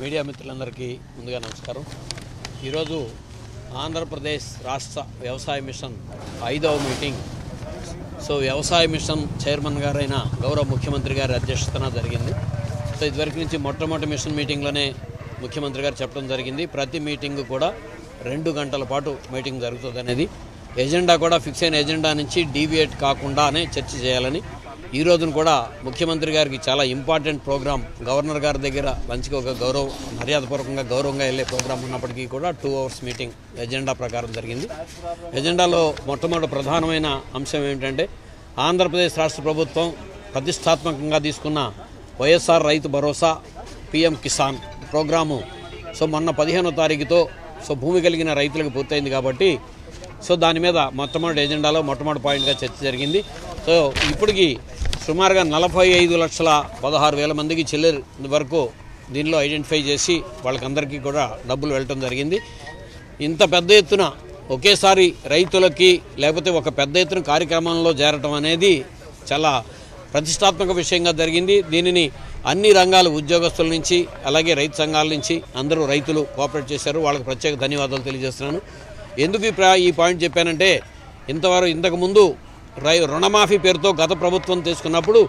Media మిత్రులందరికీ ముందుగా నమస్కారం ఈరోజు ఆంధ్రప్రదేశ్ రాష్ట్ర వ్యవసాయ మిషన్ ఐదవ మీటింగ్ సో వ్యవసాయ మిషన్ చైర్మన్ గారైన గౌరవ ముఖ్యమంత్రి గారి అధ్యక్షతన జరిగింది సో ఇదివరకు నుంచి మొట్టమొదటి మిషన్ మీటింగ్లోనే ముఖ్యమంత్రి గారు చెప్పడం జరిగింది ప్రతి మీటింగ్ కూడా రెండు గంటల పాటు మీటింగ్ జరుగుతుంది అనేది ఎజెండా కూడా ఫిక్స్ అయిన ఎజెండా నుంచి డీవియేట్ కాకుండానే చర్చ చేయాలని ఈ రోజున కూడా ముఖ్యమంత్రి గారికి చాలా ఇంపార్టెంట్ ప్రోగ్రామ్ గవర్నర్ గారి దగ్గర లంచ్కి ఒక గౌరవ మర్యాదపూర్వకంగా గౌరవంగా వెళ్ళే ప్రోగ్రామ్ ఉన్నప్పటికీ కూడా టూ అవర్స్ మీటింగ్ ఎజెండా ప్రకారం జరిగింది ఎజెండాలో మొట్టమొదటి ప్రధానమైన అంశం ఏమిటంటే ఆంధ్రప్రదేశ్ రాష్ట్ర ప్రభుత్వం ప్రతిష్టాత్మకంగా తీసుకున్న వైఎస్ఆర్ రైతు భరోసా పిఎం కిసాన్ ప్రోగ్రాము సో మొన్న పదిహేనో తారీఖుతో సో భూమి కలిగిన రైతులకు పూర్తయింది కాబట్టి సో దాని మీద మొట్టమొదటి ఎజెండాలో మొట్టమొదటి పాయింట్గా చర్చ జరిగింది సో ఇప్పటికి సుమారుగా నలభై ఐదు లక్షల పదహారు వేల మందికి చిల్లర వరకు దీనిలో ఐడెంటిఫై చేసి వాళ్ళకందరికీ కూడా డబ్బులు వెళ్ళటం జరిగింది ఇంత పెద్ద ఎత్తున ఒకేసారి రైతులకి లేకపోతే ఒక పెద్ద ఎత్తున కార్యక్రమంలో చేరటం అనేది చాలా ప్రతిష్టాత్మక విషయంగా జరిగింది దీనిని అన్ని రంగాల ఉద్యోగస్తుల నుంచి అలాగే రైతు సంఘాల నుంచి అందరూ రైతులు కోఆపరేట్ చేశారు వాళ్ళకి ప్రత్యేక ధన్యవాదాలు తెలియజేస్తున్నాను ఎందుకు ఈ ప్రా- ఈ పాయింట్ చెప్పానంటే ఇంతవరకు ఇంతకుముందు రై రుణమాఫీ పేరుతో గత ప్రభుత్వం తీసుకున్నప్పుడు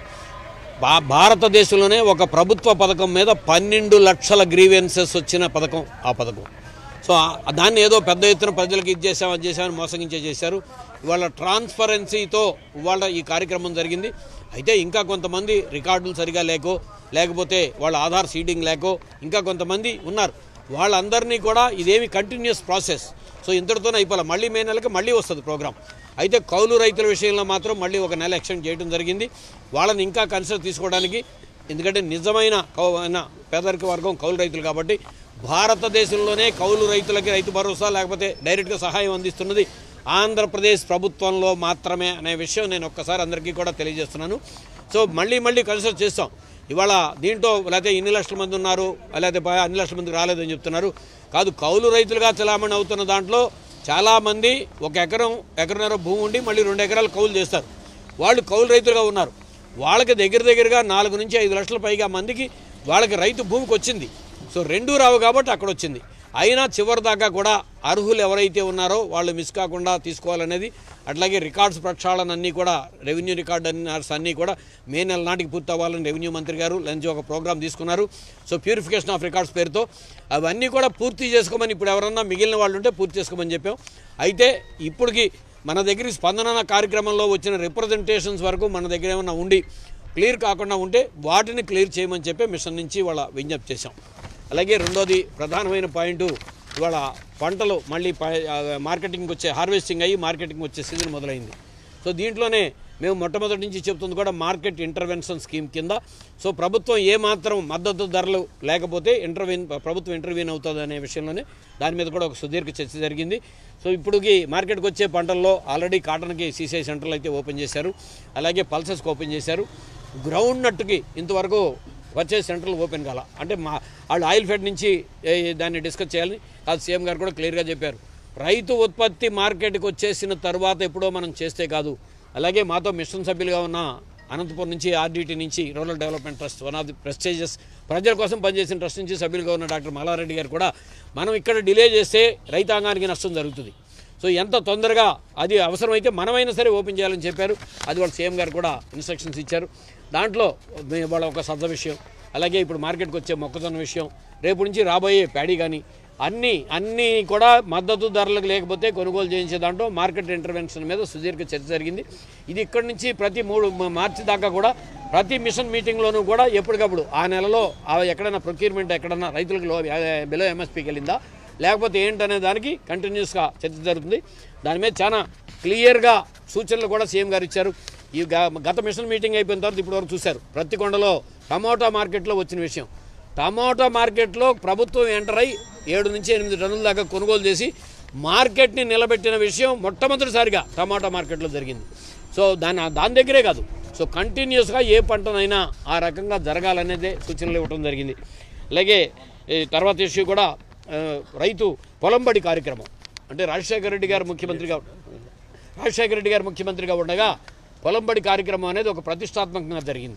భా భారతదేశంలోనే ఒక ప్రభుత్వ పథకం మీద పన్నెండు లక్షల గ్రీవెన్సెస్ వచ్చిన పథకం ఆ పథకం సో ఆ- దాన్ని ఏదో పెద్ద ఎత్తున ప్రజలకు ఇది చేసాం అది చేసామని మోసగించే చేశారు ఇవాళ ట్రాన్స్పరెన్సీతో ఇవాళ ఈ కార్యక్రమం జరిగింది అయితే ఇంకా కొంతమంది రికార్డులు సరిగా లేకో లేకపోతే వాళ్ళ ఆధార్ సీడింగ్ లేకో ఇంకా కొంతమంది ఉన్నారు వాళ్ళందరినీ కూడా ఇదేమి కంటిన్యూస్ ప్రాసెస్ సో ఇంతటితోనే అయిపోలే మళ్ళీ మే నెలకి మళ్ళీ వస్తుంది ప్రోగ్రామ్ అయితే కౌలు రైతుల విషయంలో మాత్రం మళ్ళీ ఒక నెల ఎక్స్టెండ్ చేయడం జరిగింది వాళ్ళని ఇంకా కన్సిడర్ తీసుకోవడానికి ఎందుకంటే నిజమైన కౌ అయిన పేదరిక వర్గం కౌలు రైతులు కాబట్టి భారతదేశంలోనే కౌలు రైతులకి రైతు భరోసా లేకపోతే డైరెక్ట్గా సహాయం అందిస్తున్నది ఆంధ్రప్రదేశ్ ప్రభుత్వంలో మాత్రమే అనే విషయం నేను ఒక్కసారి అందరికీ కూడా తెలియజేస్తున్నాను సో మళ్ళీ మళ్ళీ కన్సిడర్ చేస్తాం ఇవాళ దీంట్లో లేకపోతే ఇన్ని లక్షల మంది ఉన్నారు లేకపోతే ప- అన్ని లక్షల మంది రాలేదని చెప్తున్నారు కాదు కౌలు రైతులుగా చలామణి అవుతున్న దాంట్లో చాలామంది ఒక ఎకరం ఎకరన్నర భూమి ఉండి మళ్ళీ రెండు ఎకరాలు కౌలు చేస్తారు వాళ్ళు కౌలు రైతులుగా ఉన్నారు వాళ్ళకి దగ్గర దగ్గరగా నాలుగు నుంచి ఐదు లక్షల పైగా మందికి వాళ్ళకి రైతు భూమికి వచ్చింది సో రెండూ రావు కాబట్టి అక్కడ వచ్చింది అయినా చివరి దాకా కూడా అర్హులు ఎవరైతే ఉన్నారో వాళ్ళు మిస్ కాకుండా తీసుకోవాలనేది అట్లాగే రికార్డ్స్ ప్రక్షాళన అన్నీ కూడా రెవెన్యూ రికార్డ్ అన్నీ కూడా మే నెల నాటికి పూర్తి అవ్వాలని రెవెన్యూ మంత్రి గారు లంచ్ ఒక ప్రోగ్రామ్ తీసుకున్నారు సో ప్యూరిఫికేషన్ ఆఫ్ రికార్డ్స్ పేరుతో అవన్నీ కూడా పూర్తి చేసుకోమని ఇప్పుడు ఎవరన్నా మిగిలిన వాళ్ళు ఉంటే పూర్తి చేసుకోమని చెప్పాం అయితే ఇప్పటికి మన దగ్గర స్పందన కార్యక్రమంలో వచ్చిన రిప్రజెంటేషన్స్ వరకు మన దగ్గర ఏమన్నా ఉండి క్లియర్ కాకుండా ఉంటే వాటిని క్లియర్ చేయమని చెప్పి మిషన్ నుంచి వాళ్ళ విజ్ఞప్తి చేశాం అలాగే రెండోది ప్రధానమైన పాయింట్ ఇవాళ పంటలు మళ్ళీ ప- ఆ, మార్కెటింగ్కి వచ్చే హార్వెస్టింగ్ అయ్యి మార్కెటింగ్ వచ్చే సీజన్ మొదలైంది సో దీంట్లోనే మేము మొట్టమొదటి నుంచి చెప్తుంది కూడా మార్కెట్ ఇంటర్వెన్షన్ స్కీమ్ కింద సో ప్రభుత్వం ఏమాత్రం మద్దతు ధరలు లేకపోతే ఇంటర్వ్యూన్ ప్రభుత్వం ఇంటర్వ్యూన్ అవుతుంది అనే విషయంలోనే దాని మీద కూడా ఒక సుదీర్ఘ చర్చ జరిగింది సో ఇప్పుడుకి మార్కెట్కి వచ్చే పంటల్లో ఆల్రెడీ కాటన్కి సీసీఐ సెంటర్లు అయితే ఓపెన్ చేశారు అలాగే పల్సెస్కి ఓపెన్ చేశారు గ్రౌండ్ నట్టుకి ఇంతవరకు పర్చేస్ సెంటర్లు ఓపెన్ కాల అంటే మా వాళ్ళు ఆయిల్ ఫెడ్ నుంచి ఏ, దాన్ని డిస్కస్ చేయాలని కాదు సీఎం గారు కూడా క్లియర్గా చెప్పారు రైతు ఉత్పత్తి మార్కెట్కి వచ్చేసిన తర్వాత ఎప్పుడో మనం చేస్తే కాదు అలాగే మాతో మిషన్ సభ్యులుగా ఉన్న అనంతపురం నుంచి ఆర్డీటీ నుంచి rural development trust one of the prestigious ప్రజల కోసం పనిచేసిన ట్రస్ట్ నుంచి సభ్యులుగా ఉన్న డాక్టర్ మల్లారెడ్డి గారు కూడా మనం ఇక్కడ డిలే చేస్తే రైతాంగానికి నష్టం జరుగుతుంది సో ఎంత తొందరగా అది అవసరమైతే మనమైనా సరే ఓపెన్ చేయాలని చెప్పారు అది వాళ్ళ సీఎం గారు కూడా ఇన్స్ట్రక్షన్స్ ఇచ్చారు దాంట్లో మే- వాళ్ళ ఒక సజ్జ విషయం అలాగే ఇప్పుడు మార్కెట్కి వచ్చే మొక్కజొన్న విషయం రేపు నుంచి రాబోయే ప్యాడీ కానీ అన్నీ అన్నీ కూడా మద్దతు ధరలకు లేకపోతే కొనుగోలు చేయించే దాంట్లో మార్కెట్ ఇంటర్వెన్షన్ మీద సుదీర్ఘ చర్చ జరిగింది ఇది ఇక్కడి నుంచి ప్రతి మూడు మ- మార్చి దాకా కూడా ప్రతి మిషన్ మీటింగ్లోనూ కూడా ఎప్పటికప్పుడు ఆ నెలలో ఆ ఎక్కడైనా ప్రొక్యూర్మెంట్ ఎక్కడన్నా రైతులకు లో బిలో ఎంఎస్పీకి వెళ్ళిందా లేకపోతే ఏంటనే దానికి కంటిన్యూస్గా చర్చ జరుగుతుంది దాని మీద చాలా క్లియర్గా సూచనలు కూడా సీఎం గారు ఇచ్చారు ఈ గ- గత మిషన్ మీటింగ్ అయిపోయిన తర్వాత ఇప్పటివరకు చూశారు ప్రతికొండలో టమోటా మార్కెట్లో వచ్చిన విషయం టమోటా మార్కెట్లో ప్రభుత్వం ఎంటర్ అయి ఏడు నుంచి ఎనిమిది టన్నుల దాకా కొనుగోలు చేసి మార్కెట్ని నిలబెట్టిన విషయం మొట్టమొదటిసారిగా టమాటా మార్కెట్లో జరిగింది సో దాని దాని దగ్గరే కాదు సో కంటిన్యూస్గా ఏ పంటనైనా ఆ రకంగా జరగాలనేదే సూచనలు ఇవ్వడం జరిగింది అలాగే ఈ తర్వాత ఇష్యూ కూడా ఆ, రైతు పొలంబడి కార్యక్రమం అంటే రాజశేఖర రెడ్డి గారు ముఖ్యమంత్రిగా రాజశేఖర రెడ్డి గారు ముఖ్యమంత్రిగా ఉండగా పొలంబడి కార్యక్రమం అనేది ఒక ప్రతిష్టాత్మకంగా జరిగింది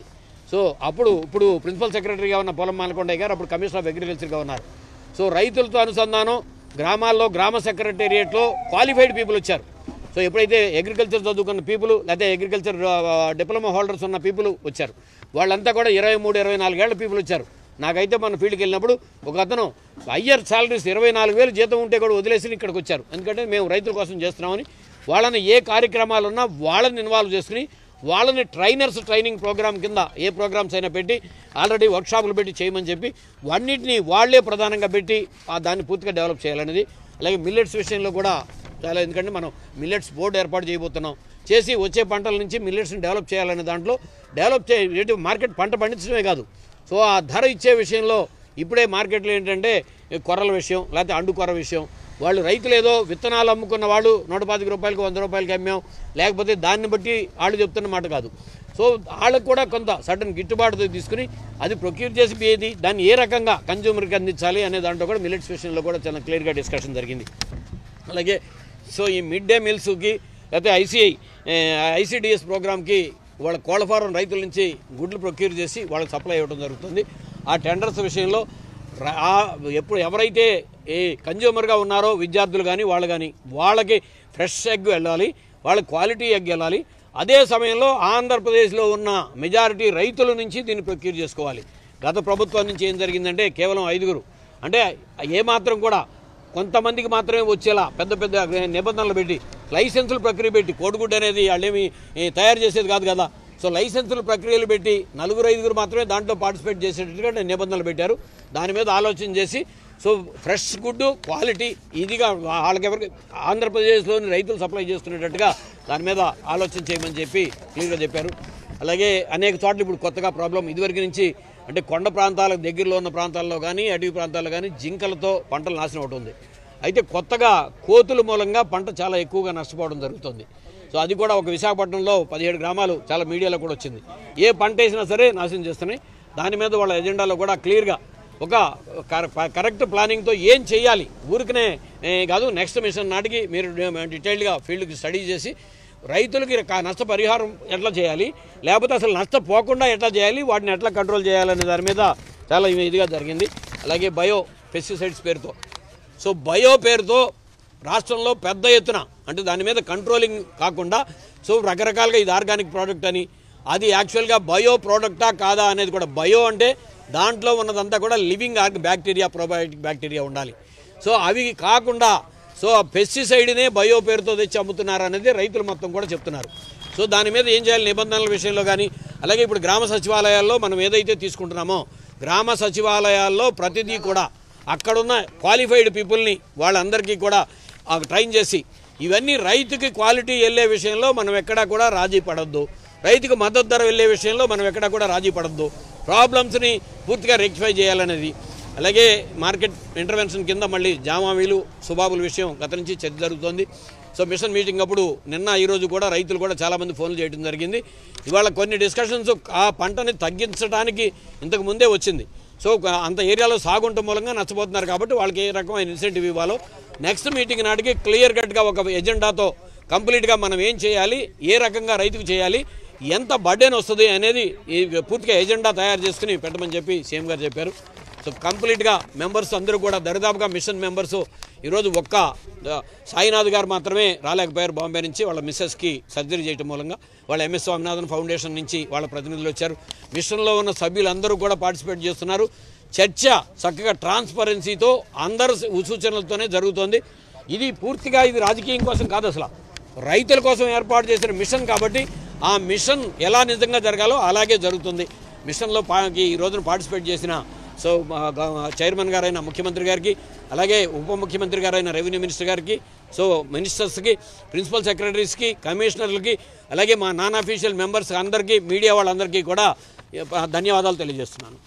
సో అప్పుడు ఇప్పుడు ప్రిన్సిపల్ సెక్రటరీగా ఉన్న పొలం మాలకొండయ్య గారు అప్పుడు కమిషనర్ ఆఫ్ అగ్రికల్చర్గా ఉన్నారు సో రైతులతో అనుసంధానం గ్రామాల్లో గ్రామ సెక్రటేరియట్లో క్వాలిఫైడ్ పీపుల్ వచ్చారు సో ఎప్పుడైతే అగ్రికల్చర్ చదువుకున్న పీపుల్ లేకపోతే అగ్రికల్చర్ డిప్లొమా హోల్డర్స్ ఉన్న పీపుల్ వచ్చారు వాళ్ళంతా కూడా ఇరవై మూడు ఇరవై నాలుగేళ్ల పీపుల్ వచ్చారు నాకైతే మన ఫీల్డ్కి వెళ్ళినప్పుడు ఒక అతను హయ్యర్ సాలరీస్ ఇరవై నాలుగు వేలు జీతం ఉంటే కూడా వదిలేసి ఇక్కడికి వచ్చారు ఎందుకంటే మేము రైతుల కోసం చేస్తున్నామని వాళ్ళని ఏ కార్యక్రమాలు ఉన్నా వాళ్ళని ఇన్వాల్వ్ చేసుకుని వాళ్ళని ట్రైనర్స్ ట్రైనింగ్ ప్రోగ్రామ్ కింద ఏ ప్రోగ్రామ్స్ అయినా పెట్టి ఆల్రెడీ వర్క్షాపులు పెట్టి చేయమని చెప్పి అన్నింటినీ వాళ్ళే ప్రధానంగా పెట్టి ఆ దాన్ని పూర్తిగా డెవలప్ చేయాలనేది అలాగే మిల్లెట్స్ విషయంలో కూడా చాలా ఎందుకంటే మనం మిల్లెట్స్ బోర్డు ఏర్పాటు చేయబోతున్నాం చేసి వచ్చే పంటల నుంచి మిల్లెట్స్ని డెవలప్ చేయాలనే దాంట్లో డెవలప్ చే రేటు మార్కెట్ పంట పండించడమే కాదు సో ఆ ధర ఇచ్చే విషయంలో ఇప్పుడే మార్కెట్లో ఏంటంటే ఈ కొర్రల విషయం లేకపోతే అండు కొర్ర విషయం వాళ్ళు రైతులు ఏదో విత్తనాలు అమ్ముకున్న వాళ్ళు నూట పాతిక రూపాయలకి వంద రూపాయలకి అమ్మాం లేకపోతే దాన్ని బట్టి వాళ్ళు చెప్తున్న మాట కాదు సో వాళ్ళకు కూడా కొంత సడన్ గిట్టుబాటు తీసుకుని అది ప్రొక్యూర్ చేసి ఏది దాన్ని ఏ రకంగా కన్జ్యూమర్కి అందించాలి అనే దాంట్లో కూడా మిల్లెట్స్ విషయంలో కూడా చాలా క్లియర్గా డిస్కషన్ జరిగింది అలాగే సో ఈ మిడ్ డే మీల్స్కి లేకపోతే ఐసీఐ ఐసీడిఎస్ ప్రోగ్రామ్కి వాళ్ళ కోళ్ళ ఫారం రైతుల నుంచి గుడ్లు ప్రొక్యూర్ చేసి వాళ్ళకి సప్లై ఇవ్వడం జరుగుతుంది ఆ టెండర్స్ విషయంలో ర- ఆ ఎప్పుడు ఎవరైతే ఏ కన్జ్యూమర్గా ఉన్నారో విద్యార్థులు కానీ వాళ్ళు కానీ వాళ్ళకి ఫ్రెష్ ఎగ్ వెళ్ళాలి వాళ్ళ క్వాలిటీ ఎగ్ వెళ్ళాలి అదే సమయంలో ఆంధ్రప్రదేశ్లో ఉన్న మెజారిటీ రైతుల నుంచి దీన్ని ప్రొక్యూర్ చేసుకోవాలి గత ప్రభుత్వం నుంచి ఏం జరిగిందంటే కేవలం ఐదుగురు అంటే ఏమాత్రం కూడా కొంతమందికి మాత్రమే వచ్చేలా పెద్ద పెద్ద నిబంధనలు పెట్టి లైసెన్సులు ప్రక్రియ పెట్టి కోడిగుడ్డు అనేది వాళ్ళేమి ఏ, తయారు చేసేది కాదు కదా సో లైసెన్సులు ప్రక్రియలు పెట్టి నలుగురు ఐదుగురు మాత్రమే దాంట్లో పార్టిసిపేట్ చేసేటట్టుగా నిబంధనలు పెట్టారు దాని మీద ఆలోచన చేసి సో ఫ్రెష్ గుడ్డు క్వాలిటీ ఇదిగా వాళ్ళకి ఎవరికి ఆంధ్రప్రదేశ్లోని రైతులు సప్లై చేసుకునేటట్టుగా దాని మీద ఆలోచన చేయమని చెప్పి క్లియర్గా చెప్పారు అలాగే అనేక చోట్ల ఇప్పుడు కొత్తగా ప్రాబ్లం ఇదివరకు నుంచి అంటే కొండ ప్రాంతాలకు దగ్గరలో ఉన్న ప్రాంతాల్లో కానీ అడవి ప్రాంతాల్లో కానీ జింకలతో పంటలు నాశనం అవుతుంది అయితే కొత్తగా కోతుల మూలంగా పంట చాలా ఎక్కువగా నష్టపోవడం జరుగుతుంది సో అది కూడా ఒక విశాఖపట్నంలో పదిహేడు గ్రామాలు చాలా మీడియాలో కూడా వచ్చింది ఏ పంట వేసినా సరే నాశనం చేస్తున్నాయి దాని మీద వాళ్ళ ఎజెండాలో కూడా క్లియర్గా ఒక కర- కరెక్ట్ ప్లానింగ్తో ఏం చేయాలి ఊరికనే ఏ, కాదు నెక్స్ట్ మిషన్ నాటికి మీరు డీటెయిల్డ్గా ఫీల్డ్కి స్టడీ చేసి రైతులకి క- నష్టపరిహారం ఎట్లా చేయాలి లేకపోతే అసలు నష్టపోకుండా ఎట్లా చేయాలి వాటిని ఎట్లా కంట్రోల్ చేయాలనే దాని మీద చాలా ఇదిగా జరిగింది అలాగే బయో పెస్టిసైడ్స్ పేరుతో సో బయో పేరుతో రాష్ట్రంలో పెద్ద ఎత్తున అంటే దాని మీద కంట్రోలింగ్ కాకుండా సో రకరకాలుగా ఇది ఆర్గానిక్ ప్రోడక్ట్ అని అది యాక్చువల్గా బయో ప్రోడక్టా కాదా అనేది కూడా బయో అంటే దాంట్లో ఉన్నదంతా కూడా లివింగ్ ఆర్గ్ బ్యాక్టీరియా ప్రోబయోటిక్ బ్యాక్టీరియా ఉండాలి సో అవి కాకుండా సో ఆ పెస్టిసైడ్నే బయో పేరుతో తెచ్చి అమ్ముతున్నారు అనేది రైతులు మొత్తం కూడా చెప్తున్నారు సో దాని మీద ఏం చేయాలి నిబంధనల విషయంలో కానీ అలాగే ఇప్పుడు గ్రామ సచివాలయాల్లో మనం ఏదైతే తీసుకుంటున్నామో గ్రామ సచివాలయాల్లో ప్రతిదీ కూడా అక్కడున్న క్వాలిఫైడ్ పీపుల్ని వాళ్ళందరికీ కూడా ఆ ట్రైన్ చేసి ఇవన్నీ రైతుకి క్వాలిటీ వెళ్ళే విషయంలో మనం ఎక్కడా కూడా రాజీ పడద్దు రైతుకు మద్దతు ధర వెళ్ళే విషయంలో మనం ఎక్కడా కూడా రాజీ పడద్దు ప్రాబ్లమ్స్ని పూర్తిగా రెక్టిఫై చేయాలనేది అలాగే మార్కెట్ ఇంటర్వెన్షన్ కింద మళ్ళీ జామావీలు సుబాబుల విషయం గత నుంచి చర్చ జరుగుతోంది సో మిషన్ మీటింగ్ అప్పుడు నిన్న ఈరోజు కూడా రైతులు కూడా చాలామంది ఫోన్లు చేయడం జరిగింది ఇవాళ కొన్ని డిస్కషన్స్ ఆ పంటని తగ్గించడానికి ఇంతకు ముందే వచ్చింది సో ఒక- అంత ఏరియాలో సాగుంటం మూలంగా నష్టపోతున్నారు కాబట్టి వాళ్ళకి ఏ రకమైన ఇన్సెంటివ్ ఇవ్వాలో నెక్స్ట్ మీటింగ్ నాటికి క్లియర్ కట్గా ఒక ఎజెండాతో కంప్లీట్గా మనం ఏం చేయాలి ఏ రకంగా రైతుకు చేయాలి ఎంత బర్డెన్ వస్తుంది అనేది ఈ పూర్తిగా ఎజెండా తయారు చేసుకుని పెట్టమని చెప్పి సీఎం గారు చెప్పారు సో కంప్లీట్గా మెంబర్స్ అందరూ కూడా దరిదాపుగా మిషన్ మెంబర్స్ ఈరోజు ఒక్క ఆ, సాయినాథ్ గారు మాత్రమే రాలేకపోయారు బాంబే నుంచి వాళ్ళ మిస్సెస్కి సర్జరీ చేయడం మూలంగా వాళ్ళ ఎంఎస్ స్వామినాథన్ ఫౌండేషన్ నుంచి వాళ్ళ ప్రతినిధులు వచ్చారు మిషన్లో ఉన్న సభ్యులందరూ కూడా పార్టిసిపేట్ చేస్తున్నారు చర్చ చక్కగా ట్రాన్స్పరెన్సీతో అందరు సూచనలతోనే జరుగుతోంది ఇది పూర్తిగా ఇది రాజకీయం కోసం కాదు అసలు రైతుల కోసం ఏర్పాటు చేసిన మిషన్ కాబట్టి ఆ మిషన్ ఎలా నిజంగా జరగాలో అలాగే జరుగుతుంది మిషన్లో పా ఈ రోజున పార్టిసిపేట్ చేసిన సో మా గ- చైర్మన్ గారైన ముఖ్యమంత్రి గారికి అలాగే ఉప ముఖ్యమంత్రి గారైన రెవెన్యూ మినిస్టర్ గారికి సో మినిస్టర్స్కి ప్రిన్సిపల్ సెక్రటరీస్కి కమిషనర్లకి అలాగే మా నాన్ అఫీషియల్ మెంబర్స్ అందరికీ మీడియా వాళ్ళందరికీ కూడా ఏ, ప- ధన్యవాదాలు తెలియజేస్తున్నాను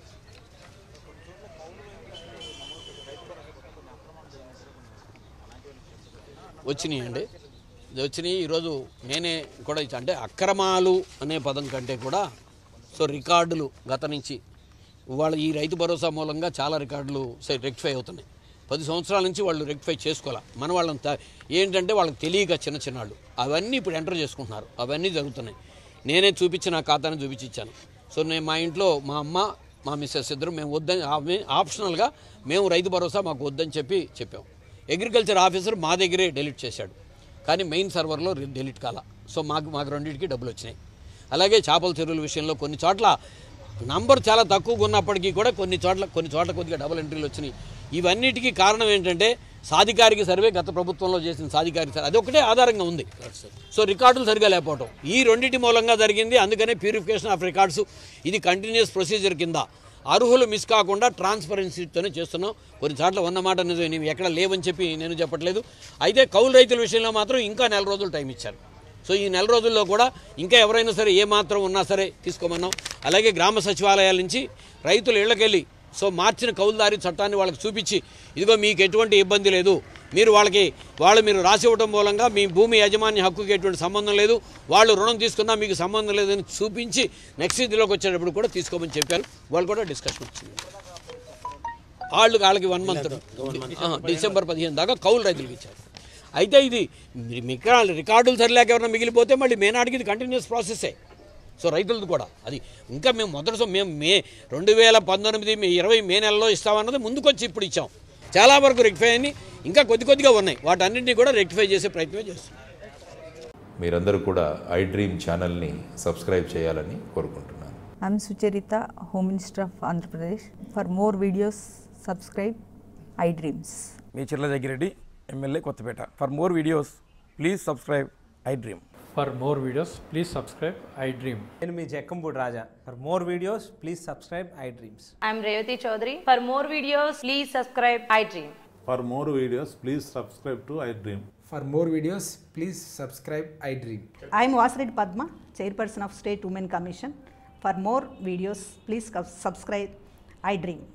వచ్చినాయి అండి ఇది వచ్చినాయి ఈరోజు నేనే కూడా ఇచ్చా అంటే అక్రమాలు అనే పదం కంటే కూడా సో రికార్డులు గత నుంచి వాళ్ళ ఈ రైతు భరోసా మూలంగా చాలా రికార్డులు రెక్టిఫై అవుతున్నాయి పది సంవత్సరాల నుంచి వాళ్ళు రెక్టిఫై చేసుకోవాలి మన వాళ్ళని త- ఏంటంటే వాళ్ళకి తెలియక చిన్న చిన్నాళ్ళు అవన్నీ ఇప్పుడు ఎంటర్ చేసుకుంటున్నారు అవన్నీ జరుగుతున్నాయి నేనే చూపించి నా ఖాతాని చూపించి ఇచ్చాను సో నేను మా ఇంట్లో మా అమ్మ మా మిస్సెస్ ఇద్దరు మేము వద్దని ఆ- ఆప్షనల్గా మేము రైతు భరోసా మాకు వద్దని చెప్పి చెప్పాం అగ్రికల్చర్ ఆఫీసర్ మా దగ్గరే డెలీట్ చేశాడు కానీ మెయిన్ సర్వర్లో డెలీట్ కాల సో మాకు మాకు రెండింటికి డబ్బులు వచ్చినాయి అలాగే చేపల చెరువుల విషయంలో కొన్ని చోట్ల నంబర్ చాలా తక్కువగా ఉన్నప్పటికీ కూడా కొన్ని చోట్ల కొన్ని చోట్ల కొద్దిగా డబుల్ ఎంట్రీలు వచ్చినాయి ఇవన్నిటికీ కారణం ఏంటంటే సాధికారిక సర్వే గత ప్రభుత్వంలో చేసిన సాధికారిక సర్వే అది ఒకటే ఆధారంగా ఉంది సో రికార్డులు సరిగా లేకపోవటం ఈ రెండింటి మూలంగా జరిగింది అందుకనే ప్యూరిఫికేషన్ ఆఫ్ రికార్డ్స్ ఇది కంటిన్యూస్ ప్రొసీజర్ కింద అర్హులు మిస్ కాకుండా ట్రాన్స్పరెన్సీతోనే చేస్తున్నాం కొన్ని చోట్ల ఉన్నమాట నిజమే నీవు ఎక్కడ లేవని చెప్పి నేను చెప్పట్లేదు అయితే కౌలు రైతుల విషయంలో మాత్రం ఇంకా నెల రోజులు టైం ఇచ్చారు సో ఈ నెల రోజుల్లో కూడా ఇంకా ఎవరైనా సరే ఏ మాత్రం ఉన్నా సరే తీసుకోమన్నాం అలాగే గ్రామ సచివాలయాల నుంచి రైతులు ఇళ్ళకెళ్ళి సో మార్చిన కౌలుదారి చట్టాన్ని వాళ్ళకి చూపించి ఇదిగో మీకు ఎటువంటి ఇబ్బంది లేదు మీరు వాళ్ళకి వాళ్ళు మీరు రాసి ఇవ్వడం మూలంగా మీ భూమి యాజమాన్య హక్కుకి ఎటువంటి సంబంధం లేదు వాళ్ళు రుణం తీసుకున్నా మీకు సంబంధం లేదని చూపించి నెక్స్ట్ ఇదిలోకి వచ్చేటప్పుడు కూడా తీసుకోమని చెప్పారు వాళ్ళు కూడా డిస్కషన్ వచ్చింది వాళ్ళు వాళ్ళకి వన్ మంత్ డిసెంబర్ పదిహేను దాకా కౌలు రైతులకు ఇచ్చారు అయితే ఇది మిగతా రికార్డులు సరిలేక ఎవరైనా మిగిలిపోతే మళ్ళీ మేనాడికి ఇది కంటిన్యూస్ ప్రాసెసే సో రైతులది కూడా అది ఇంకా మేము మొదటి సం- మేము మే రెండు వేల పంతొమ్మిది మే ఇరవై మే నెలలో ఇస్తామన్నది ముందుకొచ్చి ఇప్పుడు ఇచ్చాం చాలా వరకు రెక్టిఫై అని ఇంకా కొద్ది కొద్దిగా ఉన్నాయి వాటన్నింటినీ కూడా రెక్టిఫై చేసే ప్రయత్నమే చేస్తున్నాం మీరందరూ కూడా ఐ డ్రీమ్ ఛానల్ని సబ్స్క్రైబ్ చేయాలని కోరుకుంటున్నాను I'm Sucharita, Home Minister of Andhra Pradesh. For more videos, subscribe iDreams. మీ Chirla Jaggireddy MLA Kothapeta for more videos please subscribe I Dream For more videos, please subscribe I Dream. నేను మీ Jakkampudi Raja for more videos please subscribe I Dreams I'm Revati Chaudhary. For more videos, please subscribe iDream. For more videos, please subscribe to iDream. For more videos, please subscribe iDream. I am Vasireddy Padma, Chairperson of State Women Commission. For more videos, please subscribe iDream.